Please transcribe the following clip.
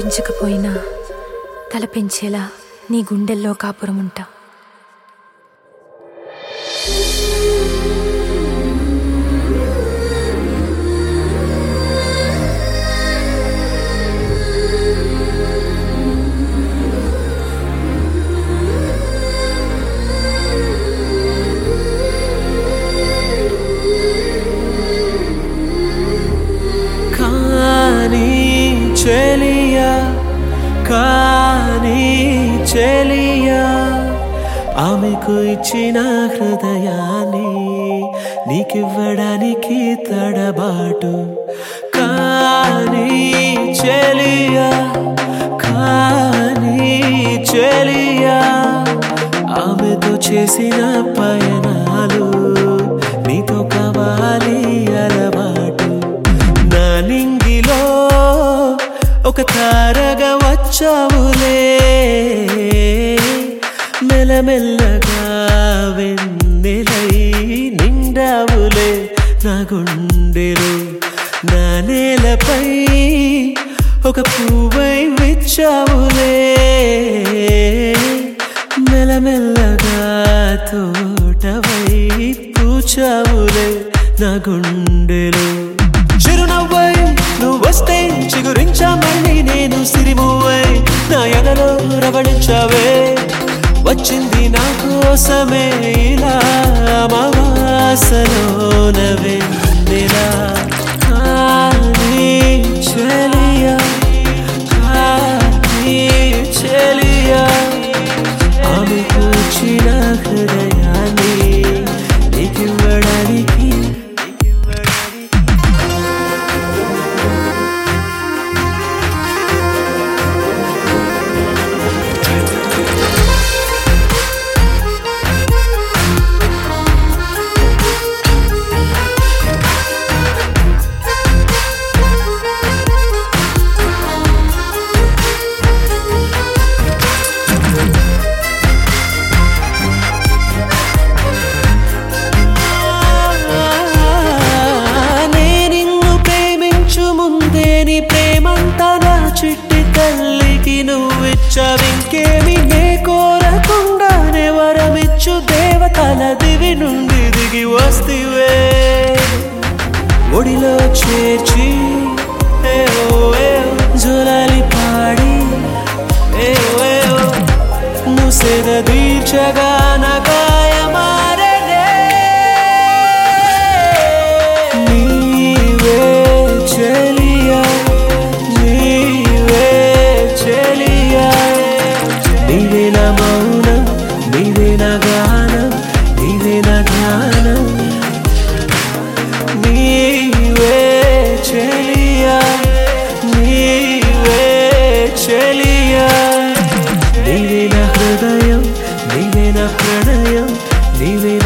పెంచకపోయినా తల పెంచేలా నీ గుండెల్లో కాపురం ఉంటా కానీ చెలియా కానీ చెలియా ఆమెకు ఇచ్చిన హృదయాన్ని నీకివ్వడానికి తడబాటు కానీ చెలియా కానీ చెలియా ఆమెతో చేసిన పయనాలు నీతో కావాలి అలవాటు నా నింగిలో ఒక తారగా వచ్చావులే మెల్లమెల్లగా వెన్నెలై నిండావులే నా గుండెలు నా నేలపై ఒక పువ్వై విచ్చావులే మెల్లమెల్లగా తోటవై పూచావులే నా గుండెలు చిరునవ్వై నువ్వు వస్తే చిగురించా మళ్ళీ నేను సిరిమువ్వై నా ఎదలో రవళించావే వచ్చింది నా కోసమే ఇలా అమావాసలోనవే నెలా కానీ చెలియా కానీ చెలియా ఆమె కూర్చిన హృదయాన్ని నీకివ్వడానికి నే నిన్ను ప్రేమించు ముందే నీ ప్రేమంతా నా చిట్టి తల్లికి నువ్విచ్చవింకేమి నే కోరకుండానే వరమిచ్చు దేవతల దివి నుండి దిగి వస్తివే ఒడిలో చేర్చి ఏవో ఏవో జులాలి పాడి ఏవో ఏవో ముసెద దీర్చగా నా గాయమారనే నీవే చెలియా నీవే చెలియా నీవే నా మౌనం నీవే నా గానం నీవే నా ధ్యానం నీవే చెలియా నీవే చెలియా నీవే నా హృదయం నీవే నా ప్రణయం నీవే